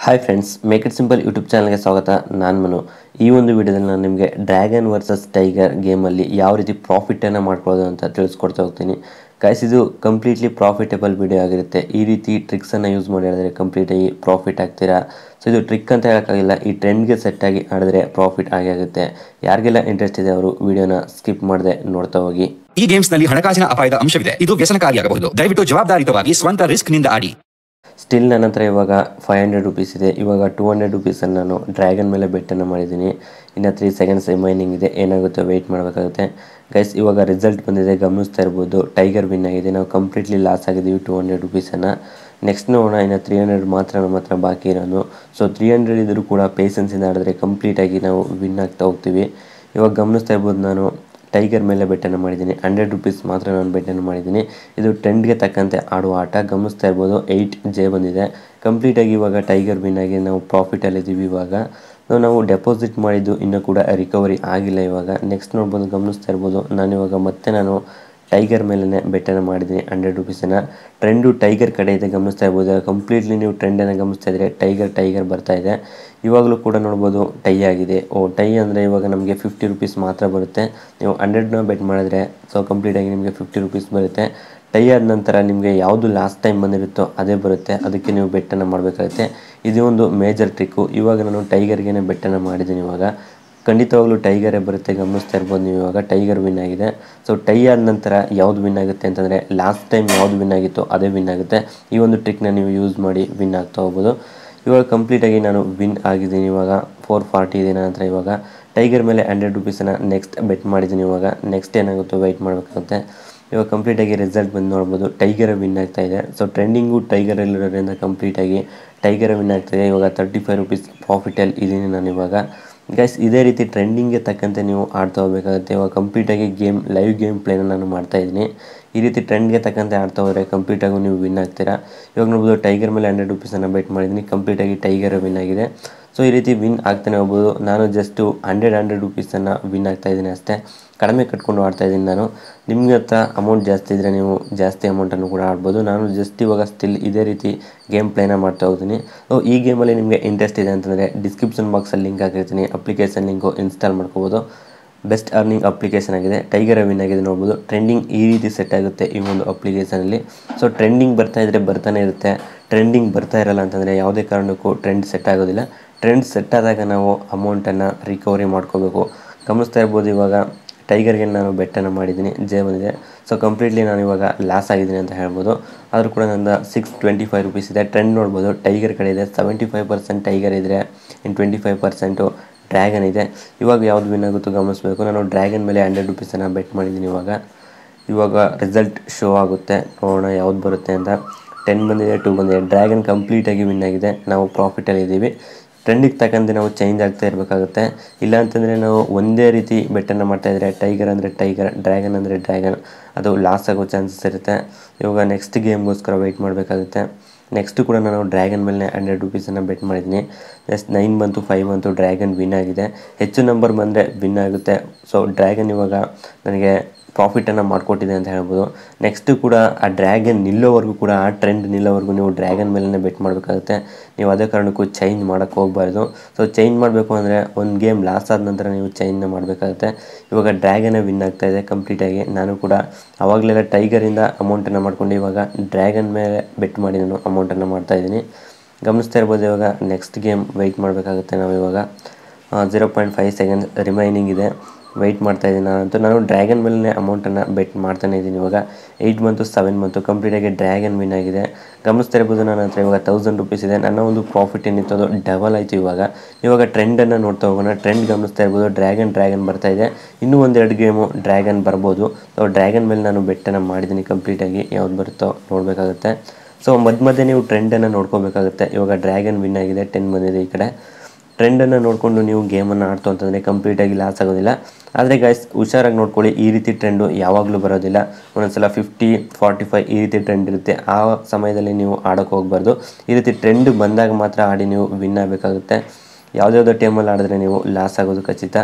hi friends make it simple YouTube ಚಾನಲ್ಗೆ ಸ್ವಾಗತ ನಾನು ಮನು ಈ ಒಂದು ವಿಡಿಯೋದಲ್ಲಿ ನಾನು ನಿಮಗೆ ಡ್ರ್ಯಾಗನ್ ವರ್ಸಸ್ ಟೈಗರ್ ಗೇಮಲ್ಲಿ ಯಾವ ರೀತಿ ಪ್ರಾಫಿಟನ್ನು ಮಾಡ್ಕೊಳ್ಳೋದು ಅಂತ ತಿಳಿಸ್ಕೊಡ್ತಾ ಹೋಗ್ತೀನಿ ಗೈಸ್ ಇದು ಕಂಪ್ಲೀಟ್ಲಿ ಪ್ರಾಫಿಟೇಬಲ್ ವಿಡಿಯೋ ಆಗಿರುತ್ತೆ ಈ ರೀತಿ ಟ್ರಿಕ್ಸನ್ನು ಯೂಸ್ ಮಾಡಿ ಆಡಿದ್ರೆ ಕಂಪ್ಲೀಟಾಗಿ ಪ್ರಾಫಿಟ್ ಆಗ್ತೀರಾ ಸೊ ಇದು ಟ್ರಿಕ್ ಅಂತ ಹೇಳೋಕ್ಕಾಗಿಲ್ಲ ಈ ಟ್ರೆಂಡ್ಗೆ ಸೆಟ್ ಆಗಿ ಆಡಿದ್ರೆ ಪ್ರಾಫಿಟ್ ಆಗೇ ಆಗುತ್ತೆ ಯಾರಿಗೆಲ್ಲ ಇಂಟ್ರೆಸ್ಟ್ ಇದೆ ಅವರು ವಿಡಿಯೋನ ಸ್ಕಿಪ್ ಮಾಡದೆ ನೋಡ್ತಾ ಹೋಗಿ ಈ ಗೇಮ್ಸ್ ನಲ್ಲಿ ಹಣಕಾಸಿನ ಅಪಾಯದ ಅಂಶವಿದೆ ಇದು ವ್ಯಸನಕಾರಿಯಾಗಬಹುದು ದಯವಿಟ್ಟು ಜವಾಬ್ದಾರಿತವಾಗಿ ಸ್ವಂತ ರಿಸ್ಕ್ ನಿಂದ ಆಡಿ ಸ್ಟಿಲ್ ನನ್ನ ಹತ್ರ ಇವಾಗ ಫೈವ್ ಹಂಡ್ರೆಡ್ ರುಪೀಸ್ ಇದೆ ಇವಾಗ ಟೂ ಹಂಡ್ರೆಡ್ ರುಪೀಸನ್ನು ನಾನು ಡ್ರ್ಯಾಗನ್ ಮೇಲೆ ಬೆಟ್ಟನ್ನು ಮಾಡಿದ್ದೀನಿ ಇನ್ನು ತ್ರೀ ಸೆಕೆಂಡ್ಸ್ ರಿಮೈನಿಂಗ್ ಇದೆ ಏನಾಗುತ್ತೆ ವೆಯ್ಟ್ ಮಾಡಬೇಕಾಗುತ್ತೆ ಗೈಸ್ ಇವಾಗ ರಿಸಲ್ಟ್ ಬಂದಿದೆ ಗಮನಿಸ್ತಾ ಇರ್ಬೋದು ಟೈಗರ್ ವಿನ್ ಆಗಿದೆ ನಾವು ಕಂಪ್ಲೀಟ್ಲಿ ಲಾಸ್ ಆಗಿದ್ದೀವಿ ಟೂ ಹಂಡ್ರೆಡ್ ರುಪೀಸನ್ನು ನೆಕ್ಸ್ಟ್ ನೋಡೋಣ ಇನ್ನು ತ್ರೀ ಹಂಡ್ರೆಡ್ ಮಾತ್ರ ನಮ್ಮ ಹತ್ರ ಬಾಕಿ ಇರೋದು ಸೊ ತ್ರೀ ಹಂಡ್ರೆಡ್ ಇದ್ದರೂ ಕೂಡ ಪೇಷನ್ಸಿಂದ ಆಡಿದ್ರೆ ಕಂಪ್ಲೀಟಾಗಿ ನಾವು ವಿನ್ ಆಗ್ತಾ ಹೋಗ್ತೀವಿ ಇವಾಗ ಗಮನಿಸ್ತಾ ಇರ್ಬೋದು ನಾನು ಟೈಗರ್ ಮೇಲೆ ಬೆಟ್ಟನ್ನು ಮಾಡಿದ್ದೀನಿ ಹಂಡ್ರೆಡ್ ರುಪೀಸ್ ಮಾತ್ರ ನಾನು ಬೆಟ್ಟನ್ನು ಮಾಡಿದ್ದೀನಿ ಇದು ಟ್ರೆಂಡ್ಗೆ ತಕ್ಕಂತೆ ಆಡುವ ಆಟ ಗಮನಿಸ್ತಾ ಇರ್ಬೋದು ಏಯ್ಟ್ ಜೆ ಬಂದಿದೆ ಕಂಪ್ಲೀಟಾಗಿ ಇವಾಗ ಟೈಗರ್ ವಿನ್ ಆಗಿ ನಾವು ಪ್ರಾಫಿಟಲ್ಲಿದ್ದೀವಿ ಇವಾಗ ಸೊ ನಾವು ಡೆಪಾಸಿಟ್ ಮಾಡಿದ್ದು ಇನ್ನೂ ಕೂಡ ರಿಕವರಿ ಆಗಿಲ್ಲ ಇವಾಗ ನೆಕ್ಸ್ಟ್ ನೋಡ್ಬೋದು ಗಮನಿಸ್ತಾ ಇರ್ಬೋದು ನಾನು ಇವಾಗ ಮತ್ತೆ ನಾನು ಟೈಗರ್ ಮೇಲೇ ಬೆಟ್ಟನ್ನು ಮಾಡಿದ್ದೀನಿ ಹಂಡ್ರೆಡ್ ರುಪೀಸನ್ನು ಟ್ರೆಂಡು ಟೈಗರ್ ಕಡೆ ಇದೆ ಗಮನಿಸ್ತಾ ಇರ್ಬೋದು ಕಂಪ್ಲೀಟ್ಲಿ ನೀವು ಟ್ರೆಂಡನ್ನು ಗಮನಿಸ್ತಾ ಇದ್ರೆ ಟೈಗರ್ ಟೈಗರ್ ಬರ್ತಾ ಇದೆ ಇವಾಗಲೂ ಕೂಡ ನೋಡ್ಬೋದು ಟೈ ಆಗಿದೆ ಓ ಟೈ ಅಂದರೆ ಇವಾಗ ನಮಗೆ ಫಿಫ್ಟಿ ರುಪೀಸ್ ಮಾತ್ರ ಬರುತ್ತೆ ನೀವು ಹಂಡ್ರೆಡ್ನ ಬೆಟ್ ಮಾಡಿದ್ರೆ ಸೊ ಕಂಪ್ಲೀಟಾಗಿ ನಿಮಗೆ ಫಿಫ್ಟಿ ರುಪೀಸ್ ಬರುತ್ತೆ ಟೈ ಆದ ನಂತರ ನಿಮಗೆ ಯಾವುದು ಲಾಸ್ಟ್ ಟೈಮ್ ಬಂದಿರುತ್ತೋ ಅದೇ ಬರುತ್ತೆ ಅದಕ್ಕೆ ನೀವು ಬೆಟ್ಟನ್ನು ಮಾಡಬೇಕಾಗುತ್ತೆ ಇದು ಒಂದು ಮೇಜರ್ ಟ್ರಿಕ್ಕು ಇವಾಗ ನಾನು ಟೈಗರ್ಗೆ ಬೆಟ್ಟನ್ನು ಮಾಡಿದ್ದೀನಿ ಇವಾಗ ಖಂಡಿತವಾಗ್ಲೂ ಟೈಗರೇ ಬರುತ್ತೆ ಗಮನಿಸ್ತಾ ಇರ್ಬೋದು ನೀವು ಇವಾಗ ಟೈಗರ್ ವಿನ್ ಆಗಿದೆ ಸೊ ಟೈ ಆದ ನಂತರ ಯಾವುದು ವಿನ್ ಆಗುತ್ತೆ ಅಂತಂದರೆ ಲಾಸ್ಟ್ ಟೈಮ್ ಯಾವುದು ವಿನ್ ಆಗಿತ್ತೋ ಅದೇ ವಿನ್ ಆಗುತ್ತೆ ಈ ಒಂದು ಟ್ರಿಕ್ನ ನೀವು ಯೂಸ್ ಮಾಡಿ ವಿನ್ ಆಗ್ತಾ ಹೋಗ್ಬೋದು ಇವಾಗ ಕಂಪ್ಲೀಟಾಗಿ ನಾನು ವಿನ್ ಆಗಿದ್ದೀನಿ ಇವಾಗ ಫೋರ್ ಫಾರ್ಟಿ ಇದೆ ನನ್ನ ಹತ್ರ ಇವಾಗ ಟೈಗರ್ ಮೇಲೆ ಹಂಡ್ರೆಡ್ ರುಪೀಸನ್ನು ನೆಕ್ಸ್ಟ್ ಬೆಟ್ ಮಾಡಿದ್ದೀನಿ ಇವಾಗ ನೆಕ್ಸ್ಟ್ ಏನಾಗುತ್ತೋ ವೆಯ್ಟ್ ಮಾಡಬೇಕಾಗುತ್ತೆ ಇವಾಗ ಕಂಪ್ಲೀಟಾಗಿ ರಿಸಲ್ಟ್ ಬಂದು ನೋಡ್ಬೋದು ಟೈಗರ್ ವಿನ್ ಆಗ್ತಾ ಇದೆ ಸೊ ಟ್ರೆಂಡಿಂಗು ಟೈಗರಲ್ಲಿರೋದ್ರಿಂದ ಕಂಪ್ಲೀಟಾಗಿ ಟೈಗರ್ ವಿನ್ ಆಗ್ತಾಯಿದೆ ಇವಾಗ ತರ್ಟಿ ಫೈವ್ ರುಪೀಸ್ ಪ್ರಾಫಿಟಲ್ಲಿ ಇದ್ದೀನಿ ನಾನು ಇವಾಗ ಗೈಸ್ ಇದೇ ರೀತಿ ಟ್ರೆಂಡಿಂಗ್ಗೆ ತಕ್ಕಂತೆ ನೀವು ಆಡ್ತಾ ಹೋಗಬೇಕಾಗುತ್ತೆ ಇವಾಗ ಕಂಪ್ಲೀಟಾಗಿ ಗೇಮ್ ಲೈವ್ ಗೇಮ್ ಪ್ಲೇನ ನಾನು ಮಾಡ್ತಾ ಇದ್ದೀನಿ ಈ ರೀತಿ ಟ್ರೆಂಡ್ಗೆ ತಕ್ಕಂತೆ ಆಡ್ತಾ ಹೋದರೆ ಕಂಪ್ಲೀಟಾಗಿ ನೀವು ವಿನ್ ಆಗ್ತೀರಾ ಇವಾಗ ನೋಡ್ಬೋದು ಟೈಗರ್ ಮೇಲೆ ಹಂಡ್ರೆಡ್ ರುಪೀಸನ್ನು ಬೆಟ್ ಮಾಡಿದ್ದೀನಿ ಕಂಪ್ಲೀಟಾಗಿ ಟೈಗರ್ ವಿನ್ ಆಗಿದೆ ಸೊ ಈ ರೀತಿ ವಿನ್ ಆಗ್ತಾನೆ ಹೋಗ್ಬೋದು ನಾನು ಜಸ್ಟು ಹಂಡ್ರೆಡ್ ಹಂಡ್ರೆಡ್ ರುಪೀಸನ್ನು ವಿನ್ ಆಗ್ತಾ ಇದ್ದೀನಿ ಅಷ್ಟೇ ಕಡಿಮೆ ಕಟ್ಕೊಂಡು ಆಡ್ತಾ ಇದ್ದೀನಿ ನಾನು ನಿಮಗೆ ಹತ್ರ ಅಮೌಂಟ್ ಜಾಸ್ತಿ ಇದ್ದರೆ ನೀವು ಜಾಸ್ತಿ ಅಮೌಂಟನ್ನು ಕೂಡ ಆಡ್ಬೋದು ನಾನು ಜಸ್ಟ್ ಇವಾಗ ಸ್ಟಿಲ್ ಇದೇ ರೀತಿ ಗೇಮ್ ಪ್ಲೇನ ಮಾಡ್ತಾ ಹೋಗ್ತೀನಿ ಸೊ ಈ ಗೇಮಲ್ಲಿ ನಿಮಗೆ ಇಂಟ್ರೆಸ್ಟ್ ಇದೆ ಅಂತಂದರೆ ಡಿಸ್ಕ್ರಿಪ್ಷನ್ ಬಾಕ್ಸಲ್ಲಿ ಲಿಂಕ್ ಹಾಕಿರ್ತೀನಿ ಅಪ್ಲಿಕೇಶನ್ ಲಿಂಕು ಇನ್ಸ್ಟಾಲ್ ಮಾಡ್ಕೋಬೋದು ಬೆಸ್ಟ್ ಅರ್ನಿಂಗ್ ಅಪ್ಲಿಕೇಶನ್ ಆಗಿದೆ ಟೈಗರ್ ವಿನ್ ಆಗಿದೆ ನೋಡ್ಬೋದು ಟ್ರೆಂಡಿಂಗ್ ಈ ರೀತಿ ಸೆಟ್ ಆಗುತ್ತೆ ಈ ಒಂದು ಅಪ್ಲಿಕೇಶನಲ್ಲಿ ಸೊ ಟ್ರೆಂಡಿಂಗ್ ಬರ್ತಾ ಇದ್ದರೆ ಬರ್ತಾನೆ ಇರುತ್ತೆ ಟ್ರೆಂಡಿಂಗ್ ಬರ್ತಾ ಇರಲ್ಲ ಅಂತಂದರೆ ಯಾವುದೇ ಕಾರಣಕ್ಕೂ ಟ್ರೆಂಡ್ ಸೆಟ್ ಆಗೋದಿಲ್ಲ ಟ್ರೆಂಡ್ ಸೆಟ್ ಆದಾಗ ನಾವು ಅಮೌಂಟನ್ನು ರಿಕವರಿ ಮಾಡ್ಕೋಬೇಕು ಗಮನಿಸ್ತಾ ಇರ್ಬೋದು ಇವಾಗ ಟೈಗರ್ಗೆ ನಾನು ಬೆಟ್ಟನ್ನು ಮಾಡಿದ್ದೀನಿ ಜೇ ಬಂದಿದೆ ಸೊ ಕಂಪ್ಲೀಟ್ಲಿ ನಾನು ಇವಾಗ ಲಾಸ್ ಆಗಿದ್ದೀನಿ ಅಂತ ಹೇಳ್ಬೋದು ಆದರೂ ಕೂಡ ನನ್ನ ಸಿಕ್ಸ್ ಟ್ವೆಂಟಿ ಫೈವ್ ರುಪೀಸ್ ಇದೆ ಟ್ರೆಂಡ್ ನೋಡ್ಬೋದು ಟೈಗರ್ ಕಡೆ ಇದೆ ಸೆವೆಂಟಿ ಫೈವ್ ಪರ್ಸೆಂಟ್ ಟೈಗರ್ ಇದ್ದರೆ ಇನ್ನು ಟ್ವೆಂಟಿ ಫೈವ್ ಪರ್ಸೆಂಟು ಡ್ರ್ಯಾಗನ್ ಇದೆ ಇವಾಗ ಯಾವುದು ವಿನ್ ಆಗುತ್ತೋ ಗಮನಿಸಬೇಕು ನಾನು ಡ್ರ್ಯಾಗನ್ ಮೇಲೆ ಹಂಡ್ರೆಡ್ ರುಪೀಸನ್ನು ಬೆಟ್ ಮಾಡಿದ್ದೀನಿ ಇವಾಗ ಇವಾಗ ರಿಸಲ್ಟ್ ಶೋ ಆಗುತ್ತೆ ನೋಡೋಣ ಯಾವ್ದು ಬರುತ್ತೆ ಅಂತ ಟೆನ್ ಬಂದಿದೆ ಟೂ ಬಂದಿದೆ ಡ್ರ್ಯಾಗನ್ ಕಂಪ್ಲೀಟಾಗಿ ವಿನ್ ಆಗಿದೆ ನಾವು ಪ್ರಾಫಿಟಲ್ಲಿ ಇದ್ದೀವಿ ಟ್ರೆಂಡಿಗೆ ತಕ್ಕಂತೆ ನಾವು ಚೇಂಜ್ ಆಗ್ತಾ ಇರಬೇಕಾಗುತ್ತೆ ಇಲ್ಲ ಅಂತಂದರೆ ನಾವು ಒಂದೇ ರೀತಿ ಬೆಟ್ಟನ್ನು ಮಾಡ್ತಾಯಿದ್ರೆ ಟೈಗರ್ ಅಂದರೆ ಟೈಗರ್ ಡ್ರ್ಯಾಗನ್ ಅಂದರೆ ಡ್ರ್ಯಾಗನ್ ಅದು ಲಾಸ್ ಆಗೋ ಚಾನ್ಸಸ್ ಇರುತ್ತೆ ಇವಾಗ ನೆಕ್ಸ್ಟ್ ಗೇಮ್ಗೋಸ್ಕರ ವೆಯ್ಟ್ ಮಾಡಬೇಕಾಗುತ್ತೆ ನೆಕ್ಸ್ಟು ಕೂಡ ನಾನು ಡ್ರ್ಯಾಗನ್ ಮೇಲೆ ಹಂಡ್ರೆಡ್ ರುಪೀಸನ್ನು ಬೆಟ್ ಮಾಡಿದ್ದೀನಿ ಜಸ್ಟ್ ನೈನ್ ಬಂತು ಫೈವ್ ಬಂತು ಡ್ರ್ಯಾಗನ್ ವಿನ್ ಆಗಿದೆ ಹೆಚ್ಚು ನಂಬರ್ ಬಂದರೆ ವಿನ್ ಆಗುತ್ತೆ ಸೊ ಡ್ರ್ಯಾಗನ್ ಇವಾಗ ನನಗೆ ಪ್ರಾಫಿಟನ್ನು ಮಾಡಿಕೊಟ್ಟಿದೆ ಅಂತ ಹೇಳ್ಬೋದು ನೆಕ್ಸ್ಟು ಕೂಡ ಆ ಡ್ರ್ಯಾಗನ್ ನಿಲ್ಲೋವರೆಗೂ ಕೂಡ ಆ ಟ್ರೆಂಡ್ ನಿಲ್ಲೋವರೆಗೂ ನೀವು ಡ್ರ್ಯಾಗನ್ ಮೇಲೇ ಬೆಟ್ ಮಾಡಬೇಕಾಗುತ್ತೆ ನೀವು ಅದೇ ಕಾರಣಕ್ಕೂ ಚೇಂಜ್ ಮಾಡೋಕ್ಕೆ ಹೋಗಬಾರ್ದು ಸೊ ಚೇಂಜ್ ಮಾಡಬೇಕು ಅಂದರೆ ಒಂದು ಗೇಮ್ ಲಾಸ್ ಆದ ನಂತರ ನೀವು ಚೇಂಜ್ನ ಮಾಡಬೇಕಾಗುತ್ತೆ ಇವಾಗ ಡ್ರ್ಯಾಗನೇ ವಿನ್ ಆಗ್ತಾ ಇದೆ ಕಂಪ್ಲೀಟಾಗಿ ನಾನು ಕೂಡ ಆವಾಗಲೆಲ್ಲ ಟೈಗರಿಂದ ಅಮೌಂಟನ್ನು ಮಾಡ್ಕೊಂಡು ಇವಾಗ ಡ್ರ್ಯಾಗನ್ ಮೇಲೆ ಬೆಟ್ ಮಾಡಿ ನಾನು ಅಮೌಂಟನ್ನು ಮಾಡ್ತಾಯಿದ್ದೀನಿ ಗಮನಿಸ್ತಾ ಇರ್ಬೋದು ಇವಾಗ ನೆಕ್ಸ್ಟ್ ಗೇಮ್ ವೆಯ್ಟ್ ಮಾಡಬೇಕಾಗುತ್ತೆ ನಾವು ಇವಾಗ zero point five second remaining ಇದೆ ವೆಯ್ಟ್ ಮಾಡ್ತಾ ಇದ್ದೀನಿ ನಾನಂತೂ ನಾನು ಡ್ರ್ಯಾಗನ್ ಮೇಲೆ ಅಮೌಂಟನ್ನು ಬೆಟ್ ಮಾಡ್ತಾನೆ ಇದ್ದೀನಿ ಇವಾಗ ಏಯ್ಟ್ ಮಂತು ಸೆವೆನ್ ಮಂತು ಕಂಪ್ಲೀಟಾಗಿ ಡ್ರ್ಯಾಗನ್ ವಿನ್ ಆಗಿದೆ ಗಮನಿಸ್ತಾ ಇರ್ಬೋದು ನನ್ನ ಹತ್ರ ಇವಾಗ ತೌಸಂಡ್ ರುಪೀಸ್ ಇದೆ ನನ್ನ ಒಂದು ಪ್ರಾಫಿಟ್ ಏನಿತ್ತು ಅದು ಡಬಲ್ ಆಯಿತು ಇವಾಗ ಇವಾಗ ಟ್ರೆಂಡನ್ನು ನೋಡ್ತಾ ಹೋಗೋಣ ಟ್ರೆಂಡ್ ಗಮನಿಸ್ತಾ ಇರ್ಬೋದು ಡ್ರ್ಯಾಗನ್ ಡ್ರ್ಯಾಗನ್ ಬರ್ತಾ ಇದೆ ಇನ್ನೂ ಒಂದೆರಡು ಗೇಮು ಡ್ರ್ಯಾಗನ್ ಬರ್ಬೋದು ಸೊ ಡ್ರ್ಯಾಗನ್ ಮೇಲೆ ನಾನು ಬೆಟ್ಟನ್ನು ಮಾಡಿದ್ದೀನಿ ಕಂಪ್ಲೀಟಾಗಿ ಯಾವ್ದು ಬರುತ್ತೋ ನೋಡಬೇಕಾಗುತ್ತೆ ಸೊ ಮಧ್ಯ ಮಧ್ಯೆ ನೀವು ಟ್ರೆಂಡನ್ನು ನೋಡ್ಕೋಬೇಕಾಗುತ್ತೆ ಇವಾಗ ಡ್ರ್ಯಾಗನ್ ವಿನ್ ಆಗಿದೆ ಟೆನ್ ಬಂದಿದೆ ಈ ಕಡೆ ಟ್ರೆಂಡನ್ನು ನೋಡಿಕೊಂಡು ನೀವು ಗೇಮನ್ನು ಆಡ್ತು ಅಂತಂದರೆ ಕಂಪ್ಲೀಟಾಗಿ ಲಾಸ್ ಆಗೋದಿಲ್ಲ ಆದರೆ ಗೈಸ್ ಹುಷಾರಾಗಿ ನೋಡ್ಕೊಳ್ಳಿ ಈ ರೀತಿ ಟ್ರೆಂಡು ಯಾವಾಗಲೂ ಬರೋದಿಲ್ಲ ಒಂದೊಂದ್ಸಲ ಫಿಫ್ಟಿ ಫಾರ್ಟಿ ಫೈವ್ ಈ ರೀತಿ ಟ್ರೆಂಡ್ ಇರುತ್ತೆ ಆ ಸಮಯದಲ್ಲಿ ನೀವು ಆಡೋಕ್ಕೆ ಹೋಗಬಾರ್ದು ಈ ರೀತಿ ಟ್ರೆಂಡ್ ಬಂದಾಗ ಮಾತ್ರ ಆಡಿ ನೀವು ವಿನ್ ಆಗಬೇಕಾಗುತ್ತೆ ಯಾವುದ್ಯಾವುದೋ ಟೈಮಲ್ಲಿ ಆಡಿದ್ರೆ ನೀವು ಲಾಸ್ ಆಗೋದು ಖಚಿತ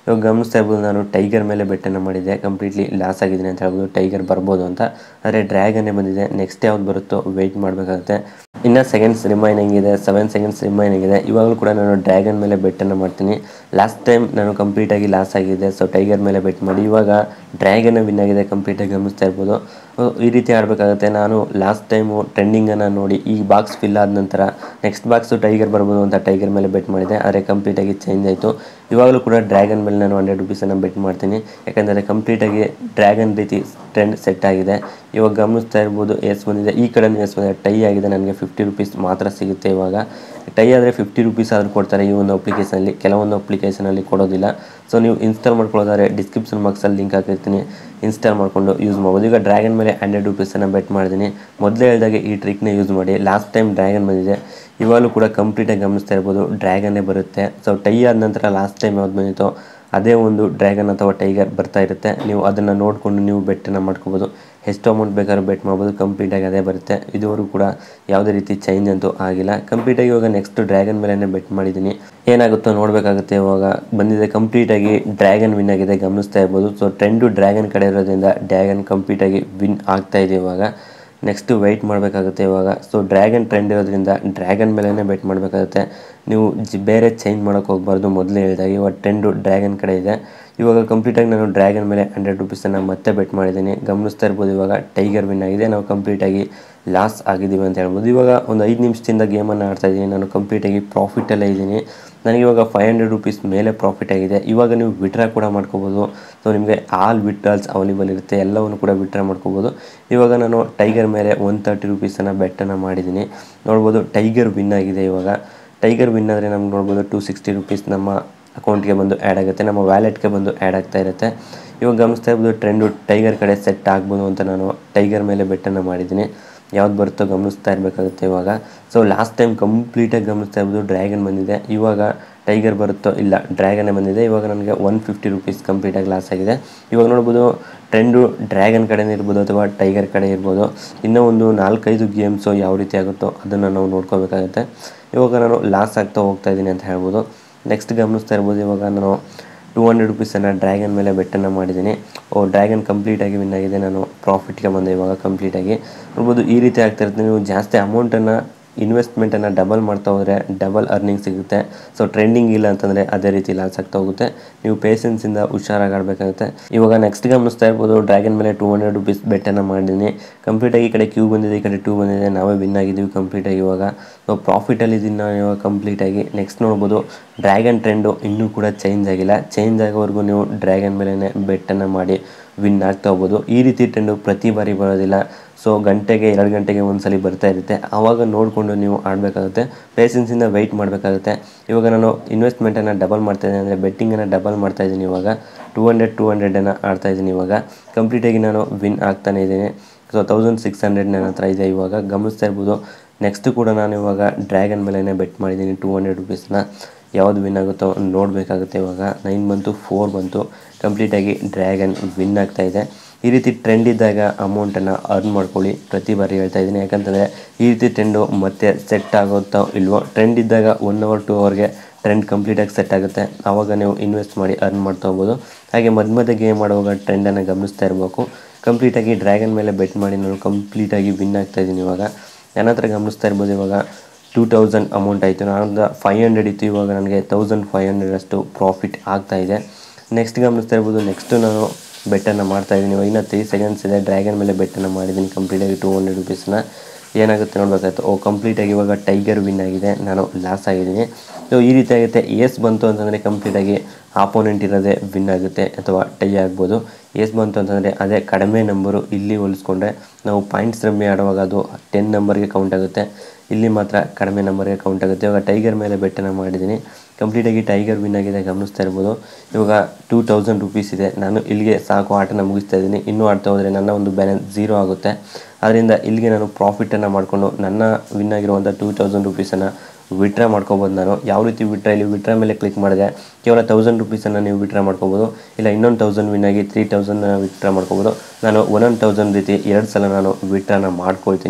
ಇವಾಗ ಗಮನಿಸ್ತಾ ಇರ್ಬೋದು ನಾನು ಟೈಗರ್ ಮೇಲೆ ಬೆಟ್ಟನ್ನು ಮಾಡಿದ್ದೆ ಕಂಪ್ಲೀಟ್ಲಿ ಲಾಸ್ ಆಗಿದ್ದೀನಿ ಅಂತ ಹೇಳ್ಬೋದು ಟೈಗರ್ ಬರ್ಬೋದು ಅಂತ ಆದರೆ ಡ್ರ್ಯಾಗನ್ನೇ ಬಂದಿದೆ ನೆಕ್ಸ್ಟ್ ಯಾವ್ದು ಬರುತ್ತೋ ವೆಯ್ಟ್ ಮಾಡಬೇಕಾಗುತ್ತೆ ಇನ್ನು ಸೆಕೆಂಡ್ಸ್ ರಿಮೈನಿಂಗ್ ಇದೆ ಸೆವೆನ್ ಸೆಕೆಂಡ್ಸ್ ರಿಮೈನಿಂಗ್ ಇದೆ ಇವಾಗಲೂ ಕೂಡ ನಾನು ಡ್ರ್ಯಾಗನ್ ಮೇಲೆ ಬೆಟ್ಟನ್ನು ಮಾಡ್ತೀನಿ ಲಾಸ್ಟ್ ಟೈಮ್ ನಾನು ಕಂಪ್ಲೀಟಾಗಿ ಲಾಸ್ ಆಗಿದೆ ಸೊ ಟೈಗರ್ ಮೇಲೆ ಬೆಟ್ ಮಾಡಿ ಇವಾಗ ಡ್ರ್ಯಾಗನ್ ವಿನ್ ಆಗಿದೆ ಕಂಪ್ಲೀಟಾಗಿ ಗಮನಿಸ್ತಾ ಇರ್ಬೋದು ಅಹ್, ಈ ರೀತಿ ಆಡಬೇಕಾಗುತ್ತೆ ನಾನು ಲಾಸ್ಟ್ ಟೈಮು ಟ್ರೆಂಡಿಂಗನ್ನು ನೋಡಿ ಈ ಬಾಕ್ಸ್ ಫಿಲ್ ಆದ ನಂತರ ನೆಕ್ಸ್ಟ್ ಬಾಕ್ಸು ಟೈಗರ್ ಬರ್ಬೋದು ಅಂತ ಟೈಗರ್ ಮೇಲೆ ಬೆಟ್ ಮಾಡಿದೆ ಆದರೆ ಕಂಪ್ಲೀಟಾಗಿ ಚೇಂಜ್ ಆಯಿತು ಇವಾಗಲೂ ಕೂಡ ಡ್ರ್ಯಾಗನ್ ಮೇಲೆ ನಾನು ಹಂಡ್ರೆಡ್ ರುಪೀಸನ್ನು ಬೆಟ್ ಮಾಡ್ತೀನಿ ಯಾಕಂದರೆ ಕಂಪ್ಲೀಟಾಗಿ ಡ್ರ್ಯಾಗನ್ ರೀತಿ ಟ್ರೆಂಡ್ ಸೆಟ್ ಆಗಿದೆ ಇವಾಗ ಗಮನಿಸ್ತಾ ಇರ್ಬೋದು ಎಸ್ ಬಂದಿದೆ ಈ ಕಡೆನೂ ಎಸ್ ಬಂದಿದೆ ಟೈ ಆಗಿದೆ ನನಗೆ ಫಿಫ್ಟಿ ರುಪೀಸ್ ಮಾತ್ರ ಸಿಗುತ್ತೆ ಇವಾಗ ಟೈ ಆದರೆ ಫಿಫ್ಟಿ ರುಪೀಸ್ ಆದರೂ ಕೊಡ್ತಾರೆ ಈ ಒಂದು ಅಪ್ಲಿಕೇಶನಲ್ಲಿ ಕೆಲವೊಂದು ಅಪ್ಲಿಕೇಶನಲ್ಲಿ ಕೊಡೋದಿಲ್ಲ ಸೊ ನೀವು ಇನ್ಸ್ಟಾಲ್ ಮಾಡ್ಕೊಳ್ಳೋದಾದ್ರೆ ಡಿಸ್ಕ್ರಿಪ್ಷನ್ ಬಾಕ್ಸಲ್ಲಿ ಲಿಂಕ್ ಹಾಕಿರ್ತೀನಿ ಇನ್ಸ್ಟಾಲ್ ಮಾಡಿಕೊಂಡು ಯೂಸ್ ಮಾಡ್ಬೋದು ಈಗ ಡ್ರ್ಯಾಗನ್ ಮೇಲೆ ಹಂಡ್ರೆಡ್ ರುಪೀಸನ್ನು ಬೆಟ್ ಮಾಡಿದ್ದೀನಿ ಮೊದಲೇ ಹೇಳಿದಾಗೆ ಈ ಟ್ರಿಕ್ನ ಯೂಸ್ ಮಾಡಿ ಲಾಸ್ಟ್ ಟೈಮ್ ಡ್ರ್ಯಾಗನ್ ಬಂದಿದೆ ಇವಾಗಲೂ ಕೂಡ ಕಂಪ್ಲೀಟಾಗಿ ಗಮನಿಸ್ತಾ ಇರ್ಬೋದು ಡ್ರ್ಯಾಗನ್ನೇ ಬರುತ್ತೆ ಸೊ ಟೈ ಆದ ನಂತರ ಲಾಸ್ಟ್ ಟೈಮ್ ಯಾವ್ದು ಬಂದಿತ್ತೋ ಅದೇ ಒಂದು ಡ್ರ್ಯಾಗನ್ ಅಥವಾ ಟೈಗರ್ ಬರ್ತಾ ಇರುತ್ತೆ ನೀವು ಅದನ್ನು ನೋಡಿಕೊಂಡು ನೀವು ಬೆಟ್ಟನ್ನು ಮಾಡ್ಕೋಬೋದು ಎಷ್ಟು ಅಮೌಂಟ್ ಬೇಕಾದ್ರೂ ಬೆಟ್ ಮಾಡ್ಬೋದು ಕಂಪ್ಲೀಟಾಗಿ ಅದೇ ಬರುತ್ತೆ ಇದುವರೆಗೂ ಕೂಡ ಯಾವುದೇ ರೀತಿ ಚೇಂಜ್ ಅಂತೂ ಆಗಿಲ್ಲ ಕಂಪ್ಲೀಟಾಗಿ ಇವಾಗ ನೆಕ್ಸ್ಟ್ ಡ್ರ್ಯಾಗನ್ ಮೇಲೇ ಬೆಟ್ ಮಾಡಿದ್ದೀನಿ ಏನಾಗುತ್ತೋ ನೋಡಬೇಕಾಗುತ್ತೆ ಇವಾಗ ಬಂದಿದೆ ಕಂಪ್ಲೀಟಾಗಿ ಡ್ರ್ಯಾಗನ್ ವಿನ್ ಆಗಿದೆ ಗಮನಿಸ್ತಾ ಇರ್ಬೋದು ಸೊ ಟ್ರೆಂಡು ಡ್ರ್ಯಾಗನ್ ಕಡೆ ಇರೋದ್ರಿಂದ ಡ್ರ್ಯಾಗನ್ ಕಂಪ್ಲೀಟಾಗಿ ವಿನ್ ಆಗ್ತಾ ಇದೆ ಇವಾಗ ನೆಕ್ಸ್ಟ್ ವೆಯ್ಟ್ ಮಾಡಬೇಕಾಗುತ್ತೆ ಇವಾಗ ಸೊ ಡ್ರ್ಯಾಗನ್ ಟ್ರೆಂಡ್ ಇರೋದ್ರಿಂದ ಡ್ರ್ಯಾಗನ್ ಮೇಲೇ ಬೆಟ್ ಮಾಡಬೇಕಾಗುತ್ತೆ ನೀವು ಜಿ ಬೇರೆ ಚೇಂಜ್ ಮಾಡೋಕ್ಕೆ ಹೋಗ್ಬಾರ್ದು ಮೊದಲೇ ಹೇಳಿದಾಗ ಇವಾಗ ಟ್ರೆಂಡು ಡ್ರ್ಯಾಗನ್ ಕಡೆ ಇದೆ ಇವಾಗ ಕಂಪ್ಲೀಟಾಗಿ ನಾನು ಡ್ರ್ಯಾಗನ್ ಮೇಲೆ ಹಂಡ್ರೆಡ್ ರುಪೀಸನ್ನು ಮತ್ತೆ ಬೆಟ್ ಮಾಡಿದ್ದೀನಿ ಗಮನಿಸ್ತಾ ಇರ್ಬೋದು ಇವಾಗ ಟೈಗರ್ ವಿನ್ ಆಗಿದೆ ನಾವು ಕಂಪ್ಲೀಟಾಗಿ ಲಾಸ್ ಆಗಿದ್ದೀವಿ ಅಂತ ಹೇಳ್ಬೋದು ಇವಾಗ ಒಂದು ಐದು ನಿಮಿಷದಿಂದ ಗೇಮನ್ನು ಆಡ್ತಾ ಇದ್ದೀನಿ ನಾನು ಕಂಪ್ಲೀಟಾಗಿ ಪ್ರಾಫಿಟಲ್ಲೇ ಇದ್ದೀನಿ ನನಗೆ ಇವಾಗ ಫೈವ್ ಹಂಡ್ರೆಡ್ ರುಪೀಸ್ ಮೇಲೆ ಪ್ರಾಫಿಟ್ ಆಗಿದೆ ಇವಾಗ ನೀವು ವಿಡ್ರಾ ಕೂಡ ಮಾಡ್ಕೋಬೋದು ಸೊ ನಿಮಗೆ ಆಲ್ ವಿಡ್ರಾಲ್ಸ್ ಅವೈಲೇಬಲ್ ಇರುತ್ತೆ ಎಲ್ಲವನ್ನು ಕೂಡ ವಿಡ್ರಾ ಮಾಡ್ಕೋಬೋದು ಇವಾಗ ನಾನು ಟೈಗರ್ ಮೇಲೆ ಒನ್ ತರ್ಟಿ ರುಪೀಸನ್ನು ಬೆಟ್ಟನ್ನು ಮಾಡಿದ್ದೀನಿ ನೋಡ್ಬೋದು ಟೈಗರ್ ವಿನ್ ಆಗಿದೆ ಇವಾಗ ಟೈಗರ್ ವಿನ್ ಆದರೆ ನಮ್ಗೆ ನೋಡ್ಬೋದು ಟು ಸಿಕ್ಸ್ಟಿ ರುಪೀಸ್ ನಮ್ಮ ಅಕೌಂಟ್ಗೆ ಬಂದು ಆ್ಯಡ್ ಆಗುತ್ತೆ ನಮ್ಮ ವ್ಯಾಲೆಟ್ಗೆ ಬಂದು ಆ್ಯಡ್ ಆಗ್ತಾ ಇರುತ್ತೆ ಇವಾಗ ಗಮನಿಸ್ತಾ ಇರ್ಬೋದು ಟ್ರೆಂಡು ಟೈಗರ್ ಕಡೆ ಸೆಟ್ ಆಗ್ಬೋದು ಅಂತ ನಾನು ಟೈಗರ್ ಮೇಲೆ ಬೆಟ್ಟನ್ನು ಮಾಡಿದ್ದೀನಿ ಯಾವ್ದು ಬರುತ್ತೋ ಗಮನಿಸ್ತಾ ಇರಬೇಕಾಗುತ್ತೆ ಇವಾಗ ಸೊ ಲಾಸ್ಟ್ ಟೈಮ್ ಕಂಪ್ಲೀಟಾಗಿ ಗಮನಿಸ್ತಾ ಇರ್ಬೋದು ಡ್ರ್ಯಾಗನ್ ಬಂದಿದೆ ಇವಾಗ ಟೈಗರ್ ಬರುತ್ತೋ ಇಲ್ಲ ಡ್ರ್ಯಾಗನೇ ಬಂದಿದೆ ಇವಾಗ ನನಗೆ ಒನ್ ಫಿಫ್ಟಿ ರುಪೀಸ್ ಕಂಪ್ಲೀಟಾಗಿ ಲಾಸ್ ಆಗಿದೆ ಇವಾಗ ನೋಡ್ಬೋದು ಟ್ರೆಂಡು ಡ್ರ್ಯಾಗನ್ ಕಡೆನೇ ಇರ್ಬೋದು ಅಥವಾ ಟೈಗರ್ ಕಡೆ ಇರ್ಬೋದು ಇನ್ನೂ ಒಂದು ನಾಲ್ಕೈದು ಗೇಮ್ಸು ಯಾವ ರೀತಿ ಆಗುತ್ತೋ ಅದನ್ನು ನಾವು ನೋಡ್ಕೋಬೇಕಾಗುತ್ತೆ ಇವಾಗ ನಾನು ಲಾಸ್ ಆಗ್ತಾ ಹೋಗ್ತಾ ಇದ್ದೀನಿ ಅಂತ ಹೇಳ್ಬೋದು ನೆಕ್ಸ್ಟ್ ಗಮನಿಸ್ತಾ ಇರ್ಬೋದು ಇವಾಗ ನಾನು ಟೂ ಹಂಡ್ರೆಡ್ ರುಪೀಸನ್ನು ಡ್ರ್ಯಾಗನ್ ಮೇಲೆ ಬೆಟ್ಟನ್ನು ಮಾಡಿದ್ದೀನಿ ಓ ಡ್ರ್ಯಾಗನ್ ಕಂಪ್ಲೀಟಾಗಿ ವಿನ್ ಆಗಿದೆ ನಾನು ಪ್ರಾಫಿಟ್ಗೆ ಬಂದೆ ಇವಾಗ ಕಂಪ್ಲೀಟಾಗಿ ನೋಡ್ಬೋದು ಈ ರೀತಿ ಆಗ್ತಾ ಇರುತ್ತೆ ನೀವು ಜಾಸ್ತಿ ಅಮೌಂಟನ್ನು ಇನ್ವೆಸ್ಟ್ಮೆಂಟನ್ನು ಡಬಲ್ ಮಾಡ್ತಾ ಹೋದರೆ ಡಬಲ್ ಅರ್ನಿಂಗ್ ಸಿಗುತ್ತೆ ಸೊ ಟ್ರೆಂಡಿಂಗ್ ಇಲ್ಲ ಅಂತಂದರೆ ಅದೇ ರೀತಿ ಲಾಸ್ ಆಗ್ತಾ ಹೋಗುತ್ತೆ ನೀವು ಪೇಷನ್ಸಿಂದ ಹುಷಾರಾಗಿ ಆಡಬೇಕಾಗುತ್ತೆ ಇವಾಗ ನೆಕ್ಸ್ಟ್ ಗಮನಿಸ್ತಾ ಇರ್ಬೋದು ಡ್ರ್ಯಾಗನ್ ಮೇಲೆ ಟೂ ಹಂಡ್ರೆಡ್ ರುಪೀಸ್ ಬೆಟ್ಟನ್ನು ಮಾಡಿದ್ದೀನಿ ಕಂಪ್ಲೀಟಾಗಿ ಈ ಕಡೆ ಕ್ಯೂ ಬಂದಿದೆ ಈ ಕಡೆ ಟೂ ಬಂದಿದೆ ನಾವೇ ವಿನ್ ಆಗಿದ್ದೀವಿ ಕಂಪ್ಲೀಟಾಗಿ ಇವಾಗ ಸೊ ಪ್ರಾಫಿಟಲ್ಲಿ ಇದ್ದೀನಿ ನಾನು ಇವಾಗ ಕಂಪ್ಲೀಟಾಗಿ ನೆಕ್ಸ್ಟ್ ನೋಡ್ಬೋದು ಡ್ರ್ಯಾಗನ್ ಟ್ರೆಂಡು ಇನ್ನೂ ಕೂಡ ಚೇಂಜ್ ಆಗಿಲ್ಲ ಚೇಂಜ್ ಆಗೋವರೆಗೂ ನೀವು ಡ್ರ್ಯಾಗನ್ ಮೇಲೇ ಬೆಟ್ಟನ್ನು ಮಾಡಿ ವಿನ್ ಆಗ್ತಾ ಹೋಗ್ಬೋದು ಈ ರೀತಿ ಟ್ರೆಂಡು ಪ್ರತಿ ಬಾರಿ ಬರೋದಿಲ್ಲ ಸೊ ಗಂಟೆಗೆ ಎರಡು ಗಂಟೆಗೆ ಒಂದ್ಸಲಿ ಬರ್ತಾ ಇರುತ್ತೆ ಆವಾಗ ನೋಡಿಕೊಂಡು ನೀವು ಆಡಬೇಕಾಗುತ್ತೆ ಪೇಷನ್ಸಿಂದ ವೆಯ್ಟ್ ಮಾಡಬೇಕಾಗುತ್ತೆ ಇವಾಗ ನಾನು ಇನ್ವೆಸ್ಟ್ಮೆಂಟನ್ನು ಡಬಲ್ ಮಾಡ್ತಾ ಇದ್ದೀನಿ ಅಂದರೆ ಬೆಟ್ಟಿಂಗನ್ನು ಡಬಲ್ ಮಾಡ್ತಾ ಇದ್ದೀನಿ ಇವಾಗ ಟೂ ಹಂಡ್ರೆಡ್ ಟೂ ಹಂಡ್ರೆಡನ್ನು ಆಡ್ತಾ ಇದ್ದೀನಿ ಇವಾಗ ಕಂಪ್ಲೀಟಾಗಿ ನಾನು ವಿನ್ ಆಗ್ತಾನೆ ಇದ್ದೀನಿ ಸೊ ತೌಸಂಡ್ ಸಿಕ್ಸ್ ಹಂಡ್ರೆಡ್ ನನ್ನ ಹತ್ರ ಇದೆ ಇವಾಗ ಗಮನಿಸ್ತಾ ಇರ್ಬೋದು ನೆಕ್ಸ್ಟ್ ಕೂಡ ನಾನು ಇವಾಗ ಡ್ರ್ಯಾಗನ್ ಮೇಲೇ ಬೆಟ್ ಮಾಡಿದ್ದೀನಿ ಟೂ ಹಂಡ್ರೆಡ್ ರುಪೀಸ್ನ ಯಾವುದು ವಿನ್ ಆಗುತ್ತೋ ನೋಡಬೇಕಾಗುತ್ತೆ ಇವಾಗ ನೈನ್ ಬಂತು ಫೋರ್ ಬಂತು ಕಂಪ್ಲೀಟಾಗಿ ಡ್ರ್ಯಾಗನ್ ವಿನ್ ಆಗ್ತಾ ಇದೆ ಈ ರೀತಿ ಟ್ರೆಂಡ್ ಇದ್ದಾಗ ಅಮೌಂಟನ್ನು ಅರ್ನ್ ಮಾಡ್ಕೊಳ್ಳಿ ಪ್ರತಿ ಬಾರಿ ಹೇಳ್ತಾ ಇದ್ದೀನಿ ಯಾಕಂತಂದರೆ ಈ ರೀತಿ ಟ್ರೆಂಡು ಮತ್ತೆ ಸೆಟ್ ಆಗುತ್ತೋ ಇಲ್ವೋ ಟ್ರೆಂಡ್ ಇದ್ದಾಗ ಒನ್ ಅವರ್ ಟೂ ಅವರ್ಗೆ ಟ್ರೆಂಡ್ ಕಂಪ್ಲೀಟಾಗಿ ಸೆಟ್ ಆಗುತ್ತೆ ಆವಾಗ ನೀವು ಇನ್ವೆಸ್ಟ್ ಮಾಡಿ ಅರ್ನ್ ಮಾಡ್ತಾ ಹೋಗ್ಬೋದು ಹಾಗೆ ಮಧ್ಯ ಮಧ್ಯೆ ಗೇಮ್ ಆಡುವಾಗ ಟ್ರೆಂಡನ್ನು ಗಮನಿಸ್ತಾ ಇರಬೇಕು ಕಂಪ್ಲೀಟಾಗಿ ಡ್ರ್ಯಾಗನ್ ಮೇಲೆ ಬೆಟ್ ಮಾಡಿ ನಾನು ಕಂಪ್ಲೀಟಾಗಿ ವಿನ್ ಆಗ್ತಾ ಇದ್ದೀನಿ ಇವಾಗ ನನ್ನ ಹತ್ರ ಗಮನಿಸ್ತಾ ಇರ್ಬೋದು ಇವಾಗ ಟೂ ತೌಸಂಡ್ ಅಮೌಂಟ್ ಆಯಿತು ನಾನು ಫೈವ್ ಹಂಡ್ರೆಡ್ ಇತ್ತು ಇವಾಗ ನನಗೆ ತೌಸಂಡ್ ಫೈವ್ ಹಂಡ್ರೆಡ್ ಅಷ್ಟು ಪ್ರಾಫಿಟ್ ಆಗ್ತಾ ಇದೆ ನೆಕ್ಸ್ಟ್ ಗಮನಿಸ್ತಾ ಇರ್ಬೋದು ನೆಕ್ಸ್ಟ್ ನಾನು ಬೆಟ್ಟನ್ನು ಮಾಡ್ತಾ ಇದ್ದೀನಿ ಇವಾಗ ಇನ್ನೂ ತ್ರೀ ಸೆಕೆಂಡ್ಸ್ ಇದೆ ಡ್ರ್ಯಾಗನ್ ಮೇಲೆ ಬೆಟ್ಟನ್ನು ಮಾಡಿದ್ದೀನಿ ಕಂಪ್ಲೀಟಾಗಿ ಟೂ ಹಂಡ್ರೆಡ್ ರುಪೀಸ್ನ ಏನಾಗುತ್ತೆ ನೋಡ್ಬೇಕಾಯ್ತು ಓ ಕಂಪ್ಲೀಟಾಗಿ ಇವಾಗ ಟೈಗರ್ ವಿನ್ ಆಗಿದೆ ನಾನು ಲಾಸ್ ಆಗಿದ್ದೀನಿ ಸೊ ಈ ರೀತಿ ಆಗುತ್ತೆ ಏಸ್ ಬಂತು ಅಂತಂದರೆ ಕಂಪ್ಲೀಟಾಗಿ ಆಪೋನೆಂಟ್ ಇರೋದೇ ವಿನ್ ಆಗುತ್ತೆ ಅಥವಾ ಟೈ ಆಗ್ಬೋದು ಏಸ್ ಬಂತು ಅಂತಂದರೆ ಅದೇ ಕಡಿಮೆ ನಂಬರು ಇಲ್ಲಿ ಹೋಲಿಸ್ಕೊಂಡ್ರೆ ನಾವು ಪಾಯಿಂಟ್ಸ್ ರಮ್ಮಿ ಆಡುವಾಗ ಅದು ಟೆನ್ ನಂಬರ್ಗೆ ಕೌಂಟ್ ಆಗುತ್ತೆ ಇಲ್ಲಿ ಮಾತ್ರ ಕಡಿಮೆ ನಂಬರ್ಗೆ ಕೌಂಟ್ ಆಗುತ್ತೆ ಇವಾಗ ಟೈಗರ್ ಮೇಲೆ ಬೆಟ್ಟನ್ನು ಮಾಡಿದ್ದೀನಿ ಕಂಪ್ಲೀಟಾಗಿ ಟೈಗರ್ ವಿನ್ ಆಗಿದೆ ಗಮನಿಸ್ತಾ ಇರ್ಬೋದು ಇವಾಗ ಟೂ ತೌಸಂಡ್ ರುಪೀಸ್ ಇದೆ ನಾನು ಇಲ್ಲಿಗೆ ಸಾಕು ಆಟನ ಮುಗಿಸ್ತಾ ಇದ್ದೀನಿ ಇನ್ನೂ ಆಡ್ತಾ ಹೋದರೆ ನನ್ನ ಒಂದು ಬ್ಯಾಲೆನ್ಸ್ ಝೀರೋ ಆಗುತ್ತೆ ಅದರಿಂದ ಇಲ್ಲಿಗೆ ನಾನು ಪ್ರಾಫಿಟನ್ನು ಮಾಡಿಕೊಂಡು ನನ್ನ ವಿನ್ ಆಗಿರುವಂಥ ಟೂ ತೌಸಂಡ್ ರುಪೀಸನ್ನು ವಿಡ್ರಾ ಮಾಡ್ಕೋಬೋದು ನಾನು ಯಾವ ರೀತಿ ವಿಡ್ರಾ ಇಲ್ಲಿ ವಿಡ್ರಾ ಮೇಲೆ ಕ್ಲಿಕ್ ಮಾಡಿದೆ ಕೇವಲ ತೌಸಂಡ್ ರುಪೀಸನ್ನು ನೀವು ವಿಡ್ರಾ ಮಾಡ್ಕೋಬೋದು ಇಲ್ಲ ಇನ್ನೊಂದು ತೌಸಂಡ್ ವಿನ್ ಆಗಿ ತ್ರೀ ತೌಸಂಡ್ ವಿಡ್ರಾ ಮಾಡ್ಕೋಬೋದು ನಾನು ಒಂದೊಂದು ತೌಸಂಡ್ ರೀತಿ ಎರಡು ಸಲ ನಾನು ವಿಡ್ರಾನ ಮಾಡ್ಕೊಳ್ತೀನಿ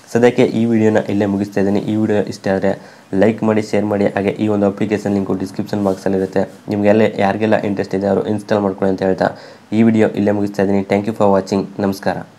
ಸದ್ಯಕ್ಕೆ ಈ ವಿಡಿಯೋನ ಇಲ್ಲೇ ಮುಗಿಸ್ತಾ ಇದ್ದೀನಿ ಈ ವಿಡಿಯೋ ಇಷ್ಟ ಆದರೆ ಲೈಕ್ ಮಾಡಿ ಶೇರ್ ಮಾಡಿ ಹಾಗೆ ಈ ಒಂದು ಅಪ್ಲಿಕೇಶನ್ ಲಿಂಕು ಡಿಸ್ಕ್ರಿಪ್ಷನ್ ಬಾಕ್ಸಲ್ಲಿರುತ್ತೆ ನಿಮಗೆಲ್ಲ ಯಾರಿಗೆಲ್ಲ ಇಂಟ್ರೆಸ್ಟ್ ಇದೆ ಅವರು ಇನ್ಸ್ಟಾಲ್ ಮಾಡ್ಕೊಳ್ಳಿ ಅಂತ ಹೇಳ್ತಾ ಈ ವಿಡಿಯೋ ಇಲ್ಲೇ ಮುಗಿಸ್ತಾ ಇದ್ದೀನಿ ಥ್ಯಾಂಕ್ ಯು ಫಾರ್ ವಾಚಿಂಗ್ ನಮಸ್ಕಾರ